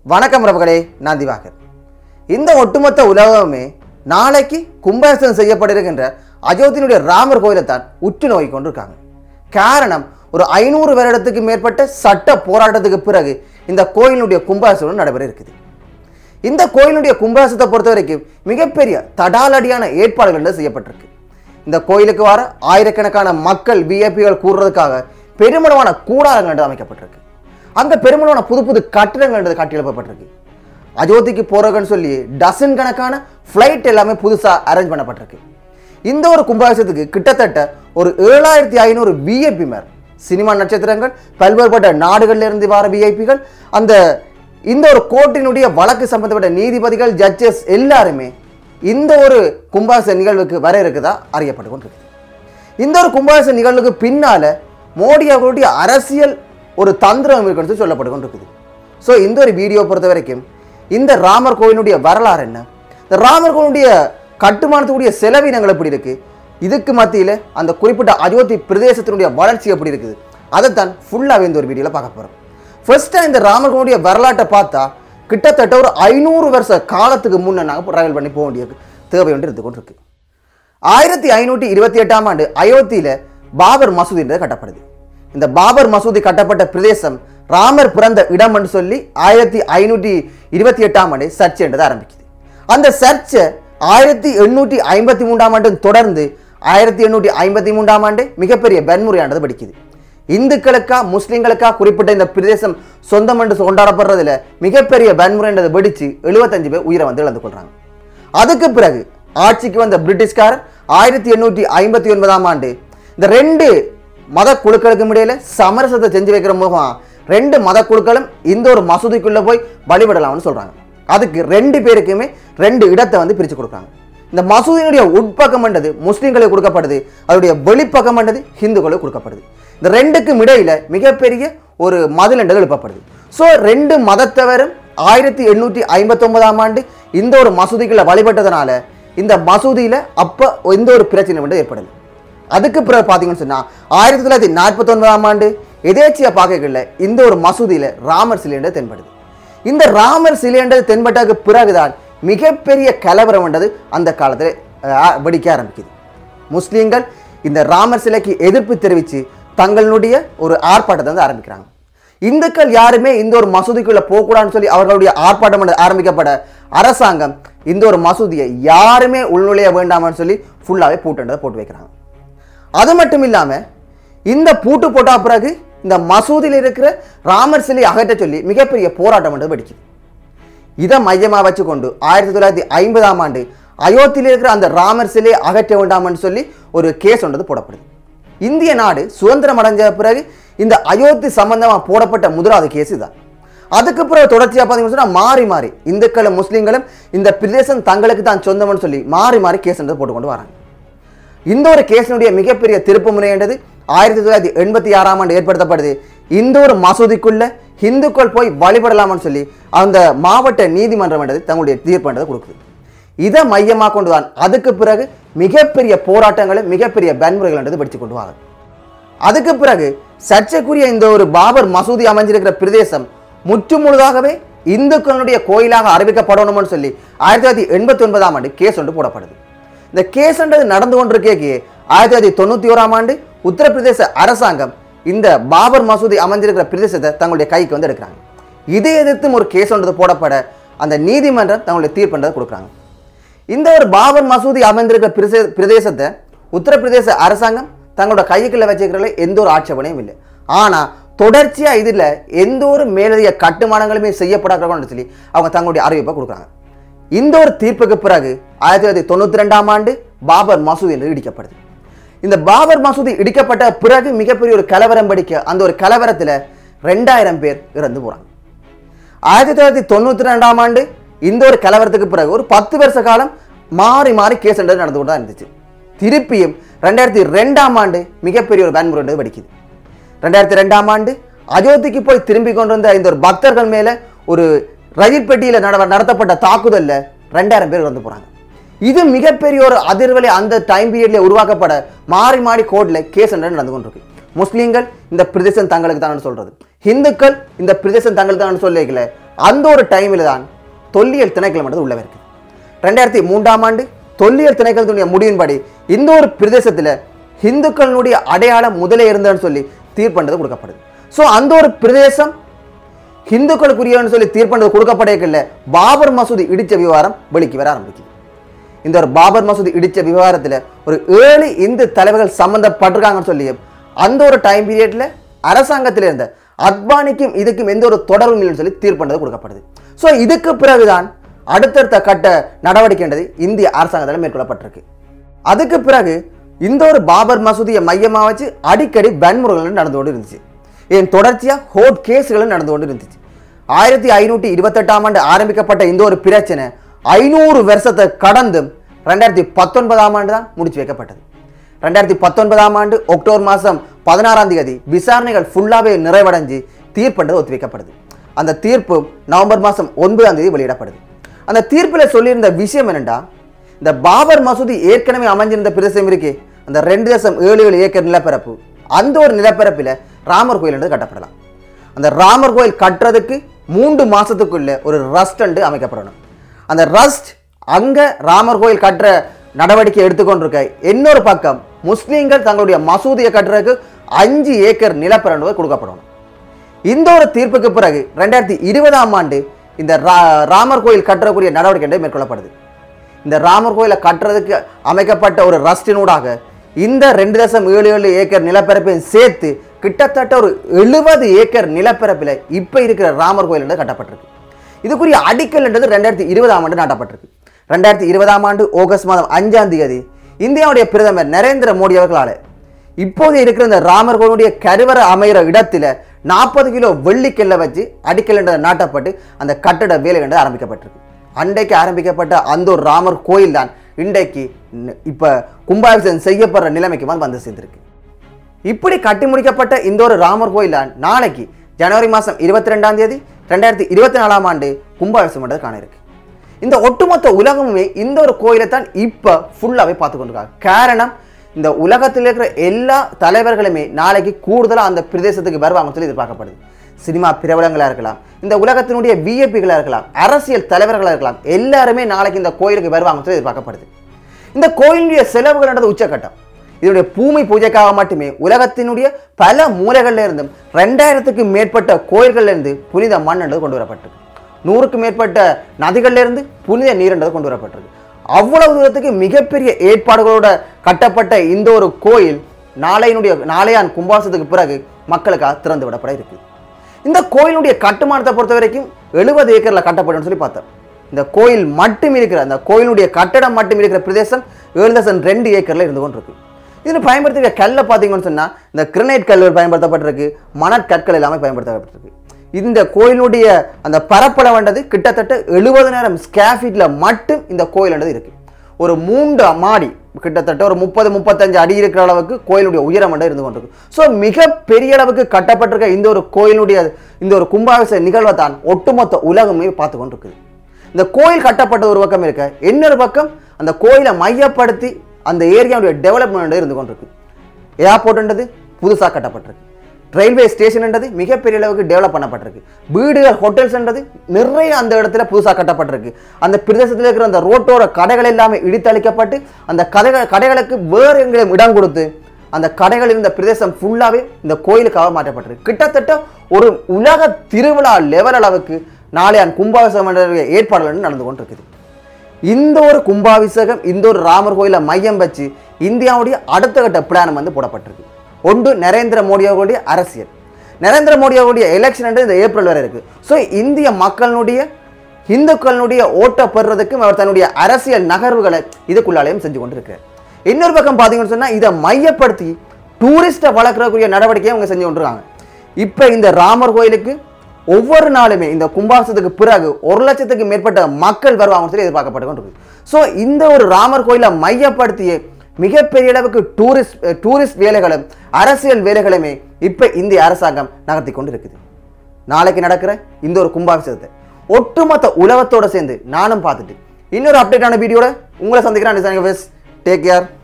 வணக்கம் ரவகளே நான் திவாகர் இந்த ஒட்டுமொத்த உலகமே நாளைக்கு கும்பாபிஷேகம் செய்யப்பட்டிருக்கின்ற அயோத்தியினுடைய ராமர் கோயிலை தான் உற்று நோக்கி கொண்டிருக்காங்க காரணம் ஒரு ஐநூறு வருடத்துக்கு மேற்பட்ட சட்ட போராட்டத்துக்கு பிறகு இந்த கோயிலுடைய கும்பாபிஷேகம் நடைபெற இருக்குது இந்த கோயிலுடைய கும்பாபிஷேகத்தை பொறுத்த வரைக்கும் மிகப்பெரிய தடாலடியான ஏற்பாடுகள் வந்து செய்யப்பட்டிருக்கு இந்த கோயிலுக்கு வர ஆயிரக்கணக்கான மக்கள் விஐபிகள் கூடுறதுக்காக பெருமளவான கூடாரங்கள் வந்து அமைக்கப்பட்டிருக்கு அங்க பெருமளவான புது புது கட்டிடங்கள் வந்து கட்டி எழுப்பப்பட்டிருக்கு அயோத்திக்கு போறதுன்னு சொல்லி டசன் கணக்கான ஃப்ளைட் எல்லாமே புதுசா அரேஞ்ச் பண்ணப்பட்டிருக்கு இந்த ஒரு கும்பாபிஷேகத்துக்கு கிட்டத்தட்ட ஒரு ஏழாயிரத்தி ஐநூறு விஐபி மேர் சினிமா நட்சத்திரங்கள் பல்வேறுபட்ட நாடுகள்ல இருந்து வர விஐபிகள் அந்த இந்த ஒரு கோர்ட்டினுடைய வழக்கு சம்பந்தப்பட்ட நீதிபதிகள் ஜட்ஜஸ் எல்லாருமே இந்த ஒரு கும்பாபிஷேக நிகழ்வுக்கு வர இருக்குதா அறியப்பட்டு கொண்டிருக்கு இந்த ஒரு கும்பாபிஷேக நிகழ்வுக்கு பின்னால மோடி அவர்களுடைய அரசியல் ஒரு தந்திரம் இருக்குன்னு சொல்லி சொல்லப்பட்டு கொண்டிருக்குது ஸோ இந்த ஒரு வீடியோ பொறுத்த வரைக்கும் இந்த ராமர் கோயிலுடைய வரலாறு என்ன இந்த ராமர் கோயிலுடைய கட்டுமானத்துக்குரிய செலவினங்கள் எப்படி இருக்கு இதுக்கு மத்தியில் அந்த குறிப்பிட்ட அயோத்தி பிரதேசத்தினுடைய வளர்ச்சி எப்படி இருக்குது அதைத்தான் ஃபுல்லாகவே இந்த ஒரு வீடியோவில் பார்க்க போகிறோம் ஃபர்ஸ்ட்டாக இந்த ராமர் கோயிலுடைய வரலாற்றை பார்த்தா கிட்டத்தட்ட ஒரு ஐநூறு வருஷ காலத்துக்கு முன்னே நாங்கள் ட்ராவல் பண்ணி போக வேண்டிய தேவை ஒன்று இருந்து கொண்டிருக்கு ஆயிரத்தி ஐநூற்றி இருபத்தி எட்டாம் ஆண்டு அயோத்தியில பாபர் மசூதி என்றது கட்டப்படுது இந்த பாபர் மசூதி கட்டப்பட்ட பிரதேசம் ராமர் பிறந்த இடம் என்று சொல்லி ஆயிரத்தி ஐநூற்றி இருபத்தி எட்டாம் ஆண்டு சர்ச் என்றது ஆரம்பிக்குது அந்த சர்ச்சை ஆயிரத்தி எண்ணூற்றி ஐம்பத்தி மூன்றாம் ஆண்டு தொடர்ந்து ஆயிரத்தி எண்ணூற்றி ஐம்பத்தி மூன்றாம் ஆண்டு மிகப்பெரிய வன்முறையானது படிக்குது இந்துக்களுக்கா முஸ்லிம்களுக்கா குறிப்பிட்ட இந்த பிரதேசம் சொந்தம் என்று கொண்டாடப்படுறதுல மிகப்பெரிய வன்முறைன்றது வெடிச்சு எழுபத்தஞ்சு பேர் உயிரை வந்து இழந்து கொள்றாங்க அதுக்கு பிறகு ஆட்சிக்கு வந்த பிரிட்டிஷ்காரர் ஆயிரத்தி எண்ணூற்றி ஐம்பத்தி ஒன்பதாம் ஆண்டு இந்த ரெண்டு மத குழுக்களுக்கும் இடையில சமரசத்தை செஞ்சு வைக்கிற மூலமா ரெண்டு மத குழுக்களும் இந்த ஒரு மசூதிக்குள்ள போய் வழிபடலாம்னு சொல்றாங்க அதுக்கு ரெண்டு பேருக்குமே ரெண்டு இடத்தை வந்து பிரிச்சு கொடுக்குறாங்க இந்த மசூதியினுடைய உட்பக்கம் என்றது முஸ்லிம்களுக்கு கொடுக்கப்படுது அதனுடைய வெளிப்பக்கம் என்றது ஹிந்துக்களுக்கு கொடுக்கப்படுது இந்த ரெண்டுக்கும் இடையில மிகப்பெரிய ஒரு மதில் என்றது எழுப்பப்படுது ஸோ ரெண்டு மதத்தவரும் ஆயிரத்தி எண்ணூற்றி ஐம்பத்தொன்பதாம் ஆண்டு இந்த ஒரு மசூதிக்குள்ள வழிபட்டதுனால இந்த மசூதியில அப்ப எந்த ஒரு பிரச்சனை வந்து ஏற்படல அதுக்கு பிறகு பார்த்தீங்கன்னு சொன்னா ஆயிரத்தி தொள்ளாயிரத்தி நாற்பத்தி ஒன்பதாம் ஆண்டு எதேச்சியா பார்க்கல இந்த ஒரு மசூதியில ராமர் சிலிண்டர் தென்படுது இந்த ராமர் சிலிண்டர் தென்பட்டதுக்கு பிறகுதான் மிகப்பெரிய கலவரம் என்றது அந்த காலத்தில் அஹ், வெடிக்க ஆரம்பிக்குது முஸ்லீம்கள் இந்த ராமர் சிலைக்கு எதிர்ப்பு தெரிவித்து தங்களுடைய ஒரு ஆர்ப்பாட்டத்தை வந்து ஆரம்பிக்கிறாங்க இந்துக்கள் யாருமே இந்த ஒரு மசூதிக்குள்ள போகக்கூடாதுன்னு சொல்லி அவர்களுடைய ஆர்ப்பாட்டம் வந்து ஆரம்பிக்கப்பட அரசாங்கம் இந்த ஒரு மசூதியை யாருமே உள்நுழைய வேண்டாம்னு சொல்லி ஃபுல்லாகவே பூட்டுன்றதை போட்டு வைக்கிறாங்க அது மட்டும் இல்லாம இந்த பூட்டு போட்டா பிறகு இந்த மசூதியில் இருக்கிற ராமர் சிலையை அகற்ற சொல்லி மிகப்பெரிய போராட்டம் வந்து வெடிக்குது இதை மையமாக வச்சுக்கொண்டு ஆயிரத்தி தொள்ளாயிரத்தி ஐம்பதாம் ஆண்டு அயோத்தியில் இருக்கிற அந்த ராமர் சிலையை அகற்ற வேண்டாம்னு சொல்லி ஒரு கேஸ் ஒன்றது போடப்படுது இந்திய நாடு சுதந்திரம் அடைஞ்ச பிறகு இந்த அயோத்தி சம்பந்தமாக போடப்பட்ட முதலாவது கேஸ் இதுதான் அதுக்கு பிறகு தொடர்ச்சியாக பார்த்தீங்கன்னு சொன்னா மாறி மாறி இந்துக்களும் முஸ்லீம்களும் இந்த பிரதேசம் தங்களுக்கு தான் சொந்தம்னு சொல்லி மாறி மாறி கேஸ் என்றது போட்டுக்கொண்டு வராங்க இந்த ஒரு கேஸினுடைய மிகப்பெரிய திருப்பு முனைன்றது ஆயிரத்தி தொள்ளாயிரத்தி எண்பத்தி ஆறாம் ஆண்டு ஏற்படுத்தப்படுது இந்த ஒரு மசூதிக்குள்ள இந்துக்கள் போய் வழிபடலாம்னு சொல்லி அந்த மாவட்ட நீதிமன்றம் என்றது தங்களுடைய தீர்ப்புன்றதை கொடுக்குது இதை மையமாக கொண்டு தான் அதுக்கு பிறகு மிகப்பெரிய போராட்டங்களை மிகப்பெரிய வன்முறைகள்ன்றது படித்து கொண்டு வாங்க அதுக்கு பிறகு சர்ச்சைக்குரிய இந்த ஒரு பாபர் மசூதி அமைஞ்சிருக்கிற பிரதேசம் முற்று முழுதாகவே இந்துக்களுடைய கோயிலாக அறிவிக்கப்படணும்னு சொல்லி ஆயிரத்தி தொள்ளாயிரத்தி எண்பத்தி ஒன்பதாம் ஆண்டு கேஸ் ஒன்று போடப்படுது இந்த கேஸ்ன்றது நடந்து கொண்டிருக்கே ஆயிரத்தி தொள்ளாயிரத்தி தொண்ணூத்தி ஓராம் ஆண்டு உத்தரப்பிரதேச அரசாங்கம் இந்த பாபர் மசூதி அமைஞ்சிருக்கிற பிரதேசத்தை தங்களுடைய கைக்கு வந்து எடுக்கிறாங்க இதை எதிர்த்தும் ஒரு கேஸ் ஒன்றது போடப்பட அந்த நீதிமன்றம் தங்களுடைய தீர்ப்புன்றதை கொடுக்குறாங்க இந்த ஒரு பாபர் மசூதி அமைந்திருக்கிற பிரதே பிரதேசத்தை உத்தரப்பிரதேச அரசாங்கம் தங்களோட கைக்குள்ள வச்சுக்கிறதுல எந்த ஒரு ஆட்சேபனையும் இல்லை ஆனா தொடர்ச்சியா இதுல எந்த ஒரு மேலதிக கட்டுமானங்களுமே செய்யப்படாத சொல்லி அவங்க தங்களுடைய அறிவிப்பை கொடுக்குறாங்க இந்த ஒரு தீர்ப்புக்கு பிறகு ஆயிரத்தி தொள்ளாயிரத்தி தொண்ணூத்தி ரெண்டாம் ஆண்டு பாபர் மசூதி என்று இடிக்கப்படுது இந்த பாபர் மசூதி இடிக்கப்பட்ட பிறகு மிகப்பெரிய ஒரு கலவரம் படிக்க அந்த ஒரு கலவரத்துல ரெண்டாயிரம் பேர் இறந்து போறாங்க ஆயிரத்தி தொள்ளாயிரத்தி தொண்ணூத்தி ரெண்டாம் ஆண்டு இந்த ஒரு கலவரத்துக்கு பிறகு ஒரு பத்து வருஷ காலம் மாறி மாறி கேஸ் என்றது நடந்து கொண்டு தான் இருந்துச்சு திருப்பியும் ரெண்டாயிரத்தி ரெண்டாம் ஆண்டு மிகப்பெரிய ஒரு வன்முறை என்றது வெடிக்குது ரெண்டாயிரத்தி ரெண்டாம் ஆண்டு அயோத்திக்கு போய் திரும்பி கொண்டு வந்த இந்த ஒரு பக்தர்கள் மேல ஒரு ரயில் பெட்டியில நட- நடத்தப்பட்ட தாக்குதல்ல ரெண்டாயிரம் பேர் இறந்து போறாங்க இது மிகப்பெரிய ஒரு அதிர்வலை அந்த டைம் பீரியட்ல உருவாக்கப்பட மாறி மாறி கோர்ட்ல கேஸ் நடந்து கொண்டிருக்கு முஸ்லீம்கள் இந்த பிரதேசம் தங்களுக்கு தான் சொல்றது இந்துக்கள் இந்த பிரதேசம் தங்களுக்கு தான் சொல்லல அந்த ஒரு டைமில் தான் தொல்லியல் திணைக்களம் உள்ளவே இருக்குது ரெண்டாயிரத்தி மூன்றாம் ஆண்டு தொல்லியல் திணைக்களத்தினுடைய முடிவின்படி இந்த ஒரு பிரதேசத்தில் இந்துக்களுடைய அடையாளம் முதலே இருந்ததுன்னு சொல்லி தீர்ப்பண்டது கொடுக்கப்படுது ஸோ அந்த ஒரு பிரதேசம் ஹிந்துக்களுக்குரியன்னு சொல்லி தீர்ப்பண்டது கொடுக்கப்படவில்லை பாபர் மசூதி இடிச்ச விவகாரம் வெளிக்கு வர ஆரம்பிக்குது இந்த ஒரு பாபர் மசூதி இடிச்ச விவகாரத்தில் ஒரு ஏழு இந்து தலைவர்கள் சம்பந்தப்பட்டிருக்காங்கன்னு சொல்லி அந்த ஒரு டைம் பீரியட்ல அரசாங்கத்தில் இருந்த அத்வானிக்கும் இதுக்கும் எந்த ஒரு தொடர்பும் இல்லைன்னு சொல்லி தீர்ப்பண்டது கொடுக்கப்படுது ஸோ இதுக்கு பிறகுதான் அடுத்தடுத்த கட்ட நடவடிக்கைன்றது இந்திய அரசாங்கத்தால் மேற்கொள்ளப்பட்டிருக்கு அதுக்கு பிறகு இந்த ஒரு பாபர் மசூதியை மையமாக வச்சு அடிக்கடி வன்முறைகள் நடந்து கொண்டு இருந்துச்சு ஏன் தொடர்ச்சியாக ஹோட் கேஸ்களும் நடந்து கொண்டு இருந்துச்சு ஆயிரத்தி ஐநூற்றி இருபத்தெட்டாம் ஆண்டு ஆரம்பிக்கப்பட்ட இந்த ஒரு பிரச்சனை ஐநூறு வருஷத்தை கடந்தும் ரெண்டாயிரத்தி பத்தொன்பதாம் ஆண்டு தான் முடிச்சு வைக்கப்பட்டது ரெண்டாயிரத்தி பத்தொன்பதாம் ஆண்டு அக்டோபர் மாதம் பதினாறாம் தேதி விசாரணைகள் ஃபுல்லாகவே நிறைவடைஞ்சு தீர்ப்புன்றது ஒத்திவைக்கப்படுது அந்த தீர்ப்பு நவம்பர் மாதம் ஒன்பதாம் தேதி வெளியிடப்படுது அந்த தீர்ப்பில் சொல்லியிருந்த விஷயம் என்னென்னா இந்த பாபர் மசூதி ஏற்கனவே அமைஞ்சிருந்த பிரதேசம் இருக்கே அந்த ரெண்டு தசம் ஏழு ஏழு ஏக்கர் நிலப்பரப்பு அந்த ஒரு நிலப்பரப்பில் ராமர் கோயில் என்று கட்டப்படலாம் அந்த ராமர் கோயில் கட்டுறதுக்கு மூன்று மாசத்துக்குள்ள ஒரு ரஸ்ட் அண்டு அமைக்கப்படணும் அந்த ரஸ்ட் அங்க ராமர் கோயில் கட்டுற நடவடிக்கை எடுத்துக்கொண்டிருக்க இன்னொரு பக்கம் முஸ்லீம்கள் தங்களுடைய மசூதியை கட்டுறதுக்கு அஞ்சு ஏக்கர் நிலப்பரப்பு கொடுக்கப்படணும் இந்த ஒரு தீர்ப்புக்கு பிறகு ரெண்டாயிரத்தி இருபதாம் ஆண்டு இந்த ரா- ராமர் கோயில் கட்டக்கூடிய நடவடிக்கை மேற்கொள்ளப்படுது இந்த ராமர் கோயிலை கட்டுறதுக்கு அமைக்கப்பட்ட ஒரு ரஸ்டினூடாக இந்த ரெண்டு தசம் ஏழு ஏழு ஏக்கர் நிலப்பரப்பையும் சேர்த்து கிட்டத்தட்ட ஒரு எழுபது ஏக்கர் நிலப்பரப்பில் இப்போ இருக்கிற ராமர் கோயில் என்று கட்டப்பட்டிருக்கு இதுக்குரிய அடிக்கல் என்றது ரெண்டாயிரத்தி இருபதாம் ஆண்டு நாட்டப்பட்டிருக்கு ரெண்டாயிரத்தி இருபதாம் ஆண்டு ஆகஸ்ட் மாதம் அஞ்சாம் தேதி இந்தியாவுடைய பிரதமர் நரேந்திர மோடி அவர்களால் இப்போது இருக்கிற இந்த ராமர் கோயிலுடைய கருவறை அமைகிற இடத்துல நாற்பது கிலோ வெள்ளிக்கல்லை வச்சு அடிக்கல் என்றதை நாட்டப்பட்டு அந்த கட்டட வேலை என்றது ஆரம்பிக்கப்பட்டிருக்கு அன்றைக்கு ஆரம்பிக்கப்பட்ட அந்த ஒரு ராமர் கோயில் தான் இன்றைக்கு ந- இப்ப கும்பாபிஷேகம் செய்யப்படுற நிலைமைக்கு வந்து வந்து சேர்ந்திருக்கு இப்படி கட்டி முடிக்கப்பட்ட இந்த ஒரு ராமர் கோயில் தான் நாளைக்கு ஜனவரி மாதம் இருபத்தி ரெண்டாம் தேதி ரெண்டாயிரத்தி இருபத்தி நாலாம் ஆண்டு கும்பாபிஷேகம் பண்ணுறது காண இருக்கு இந்த ஒட்டுமொத்த உலகமுமே இந்த ஒரு கோயிலை தான் இப்போ ஃபுல்லாகவே பார்த்து கொண்டிருக்காங்க காரணம் இந்த உலகத்தில் இருக்கிற எல்லா தலைவர்களுமே நாளைக்கு கூடுதலாக அந்த பிரதேசத்துக்கு வருவாங்கன்னு சொல்லி எதிர்பார்க்கப்படுது சினிமா பிரபலங்களாக இருக்கலாம் இந்த உலகத்தினுடைய விஐபிகளாக இருக்கலாம் அரசியல் தலைவர்களாக இருக்கலாம் எல்லாருமே நாளைக்கு இந்த கோயிலுக்கு வருவாங்கன்னு சொல்லி எதிர்பார்க்கப்படுது இந்த கோயிலுடைய செலவுகள்ன்றது உச்சக்கட்டம் இதனுடைய பூமி பூஜைக்காக மட்டுமே உலகத்தினுடைய பல மூலைகள்ல இருந்தும் ரெண்டாயிரத்துக்கு மேற்பட்ட கோயில்கள்ல இருந்து புனித மண் என்றது கொண்டு வரப்பட்டிருக்கு நூறுக்கு மேற்பட்ட நதிகள்ல இருந்து புனித நீர் என்றது கொண்டு வரப்பட்டிருக்கு அவ்வளவு தூரத்துக்கு மிகப்பெரிய ஏற்பாடுகளோட கட்டப்பட்ட இந்த ஒரு கோயில் நாளையினுடைய நாளையான் கும்பாசத்துக்கு பிறகு மக்களுக்காக திறந்து விடப்பட இருக்கு இந்த கோயிலுடைய கட்டுமானத்தை பொறுத்த வரைக்கும் எழுபது ஏக்கரில் கட்டப்படும் சொல்லி பார்த்தோம் இந்த கோயில் மட்டும் இருக்கிற அந்த கோயிலுடைய கட்டடம் மட்டும் இருக்கிற பிரதேசம் ஏழு தசம் ரெண்டு ஏக்கரில் இருந்து கொண்டிருக்கு இதில் பயன்படுத்திய கல்லை பார்த்தீங்கன்னு சொன்னால் இந்த கிரனைட் கல் பயன்படுத்தப்பட்டிருக்கு மணற்கற்கள் எல்லாமே பயன்படுத்தப்பட்டிருக்கு இந்த கோயிலுடைய அந்த பரப்பளவுன்றது கிட்டத்தட்ட எழுபதனாயிரம் ஸ்கேர் ஃபீட்டில் மட்டும் இந்த கோயிலுன்றது இருக்கு ஒரு மூன்று மாடி கிட்டத்தட்ட ஒரு முப்பது முப்பத்தஞ்சு அடி இருக்கிற அளவுக்கு கோயிலுடைய உயரம் மட்டும் இருந்து கொண்டிருக்கு ஸோ மிக பெரிய அளவுக்கு கட்டப்பட்டிருக்க இந்த ஒரு கோயிலுடைய இந்த ஒரு கும்பாபிஷேக நிகழ்வை தான் ஒட்டுமொத்த உலகமே பார்த்து கொண்டிருக்குது இந்த கோயில் கட்டப்பட்ட ஒரு பக்கம் இருக்க இன்னொரு பக்கம் அந்த கோயிலை மையப்படுத்தி அந்த ஏரியாவுடைய டெவலப்மெண்ட் இருந்து கொண்டிருக்கு ஏர்போர்ட்ன்றது புதுசாக கட்டப்பட்டிருக்கு ரயில்வே ஸ்டேஷன்ன்றது மிகப்பெரிய அளவுக்கு டெவலப் பண்ணப்பட்டிருக்கு வீடுகள் ஹோட்டல்ஸ்ன்றது நிறைய அந்த இடத்துல புதுசாக கட்டப்பட்டிருக்கு அந்த பிரதேசத்தில் இருக்கிற அந்த ரோட்டோர கடைகள் எல்லாமே இடித்தளிக்கப்பட்டு அந்த கடைகள் கடைகளுக்கு வேறு எங்கேயும் இடம் கொடுத்து அந்த கடைகள் இருந்த பிரதேசம் ஃபுல்லாகவே இந்த கோயிலுக்காக மாற்றப்பட்டிருக்கு கிட்டத்தட்ட ஒரு உலக திருவிழா லெவல் அளவுக்கு நாளையான் கும்பாபிஷேகம் என்ற ஏற்பாடுகள் நடந்து கொண்டிருக்குது இந்த ஒரு கும்பாபிஷேகம் இந்த ஒரு ராமர் கோயிலை மையம் வச்சு இந்தியாவுடைய அடுத்த கட்ட பிளான் வந்து போடப்பட்டிருக்கு ஒன்று நரேந்திர மோடி அவர்களுடைய அரசியல் நரேந்திர மோடி அவர்களுடைய எலெக்ஷன் இந்த ஏப்ரல் வரை இருக்கு ஸோ இந்திய மக்களுடைய இந்துக்களுடைய ஓட்டை பெறுறதுக்கும் அவர் தன்னுடைய அரசியல் நகர்வுகளை இதுக்குள்ளாலையும் செஞ்சு கொண்டிருக்கிறார் இன்னொரு பக்கம் பார்த்தீங்கன்னு சொன்னால் இதை மையப்படுத்தி டூரிஸ்ட்டை வளர்க்கக்கூடிய நடவடிக்கையை அவங்க செஞ்சு கொண்டிருக்காங்க இப்போ இந்த ராமர் கோயிலுக்கு ஒவ்வொரு நாளுமே இந்த கும்பாபிஷத்துக்கு பிறகு ஒரு லட்சத்துக்கு மேற்பட்ட மக்கள் வருவாங்கன்னு சொல்லி எதிர்பார்க்கப்பட்டு கொண்டிருக்கு ஸோ இந்த ஒரு ராமர் கோயிலை மையப்படுத்திய மிகப்பெரிய அளவுக்கு டூரிஸ்ட் டூரிஸ்ட் வேலைகளும் அரசியல் வேலைகளுமே இப்போ இந்திய அரசாங்கம் நகர்த்தி கொண்டு இருக்குது நாளைக்கு நடக்கிற இந்த ஒரு கும்பாபிஷேகத்தை ஒட்டுமொத்த உலகத்தோட சேர்ந்து நானும் பார்த்துட்டு இன்னொரு அப்டேட்டான வீடியோட உங்களை சந்திக்கிறேன் டேக் கேர்